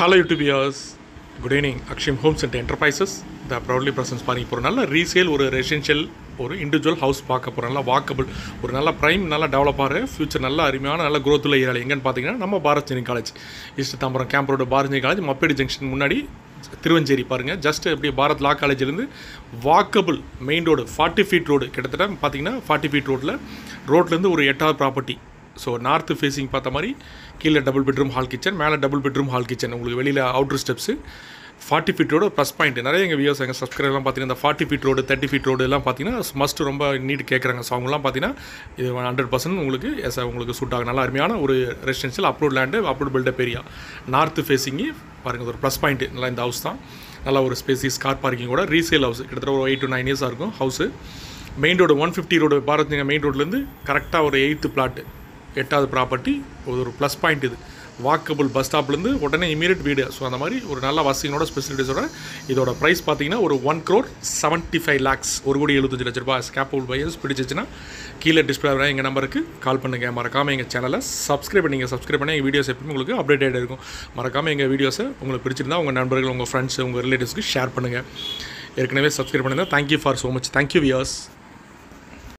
hello YouTubers good evening Akshayam homes and enterprises the proudly presents பண்ணி போகிறோம் நல்ல resale ஒரு ரெசிடென்ஷியல் ஒரு இண்டிவிஜுவல் ஹவுஸ் பார்க்க போகிறோம் நல்லா வாக்கபிள் ஒரு நல்ல ப்ரைம் நல்லா டெவலப் ஆகிற ஃபியூச்சர் நல்ல அருமையான நல்ல growth உள்ள ஏரியா எங்கன்னு பார்த்தீங்கன்னா நம்ம பாரத் ஜெனி college east Tambaram camp road Bharat ஜெனி காலேஜ் மப்பேடி ஜங்ஷன் முன்னாடி திருவஞ்சேரி பாருங்கள் ஜஸ்ட் அப்படியே பாரத் லா காலேஜ்லேருந்து walkable main road forty feet road கிட்டத்தட்ட பார்த்தீங்கன்னா ஃபார்ட்டி ஃபீட் ரோட்டில் ரோட்லேருந்து ஒரு எட்டாவது ப்ராப்பர்ட்டி ஸோ நார்த்து ஃபேஸிங் பார்த்த மாதிரி கீழே டபுள் பெட்ரூம் ஹால் கிச்சன் மேலே டபுள் பெட்ரூம் ஹால் கிச்சன் உங்களுக்கு வெளியில் outer steps forty feet road plus point நிறைய எங்கள் வியூஸ் எங்கள் சப்ஸ்கிரைபர்லாம் பார்த்தீங்கன்னா இந்த forty feet road thirty feet road எல்லாம் பார்த்தீங்கன்னா மஸ்ட் ரொம்ப நீட் கேட்குறாங்க ஸோ அவங்கலாம் பார்த்தீங்கன்னா இது ஹண்ட்ரட் பர்சன்ட் உங்களுக்கு எஸ் உங்களுக்கு சூட் ஆகும் நல்லா அருமையான ஒரு residential approve land approve built up area north facing பாருங்கள் இது ஒரு ப்ளஸ் பாயிண்ட் நல்லா இந்த ஹவுஸ் தான் நல்லா ஒரு ஸ்பேசிஸ் கார் பார்க்கிங்கோட ரீசேல் ஹவுஸ் கிட்டத்தட்ட ஒரு எயிட் டு நைன் இயர்ஸாக இருக்கும் house main road one fifty road Bharat main ரோட்லேருந்து கரெக்டாக ஒரு எயித்து பிளாட்டு எட்டாவது ப்ராப்பர்ட்டி ஒரு ப்ளஸ் பாயிண்ட் இது வாக்கபிள் பஸ் ஸ்டாப்லேருந்து உடனே இமீடியட் வீடு ஸோ அந்த மாதிரி ஒரு நல்ல வசதியோட ஸ்பெசிலிட்டிஸோட இதோட ப்ரைஸ் பார்த்தீங்கன்னா ஒரு one crore seventy five lakhs ஒரு கோடி எழுபத்தஞ்சு லட்ச ரூபாய் ஸ்கேப்பபிள் பையர்ஸ் பிடிச்சிச்சுன்னா கீழே டிஸ்பிளே வர எங்கள் நம்பருக்கு கால் பண்ணுங்கள் மறக்காமல் எங்கள் சேனலை சப்ஸ்கிரைப் பண்ணிங்க சப்ஸ்கிரைப் பண்ணி எங்கள் வீடியோஸ் எப்பவுமே உங்களுக்கு அப்டேட் இருக்கும் மறக்காமல் எங்கள் வீடியோஸை உங்களுக்கு பிடிச்சிருந்தா உங்கள் நண்பர்கள் உங்கள் ஃப்ரெண்ட்ஸ் உங்கள் ரிலேட்டிவ்ஸ்க்கு ஷேர் பண்ணுங்கள் ஏற்கனவே சப்ஸ்கிரைப் பண்ணுங்கள் thank you for so much thank you wears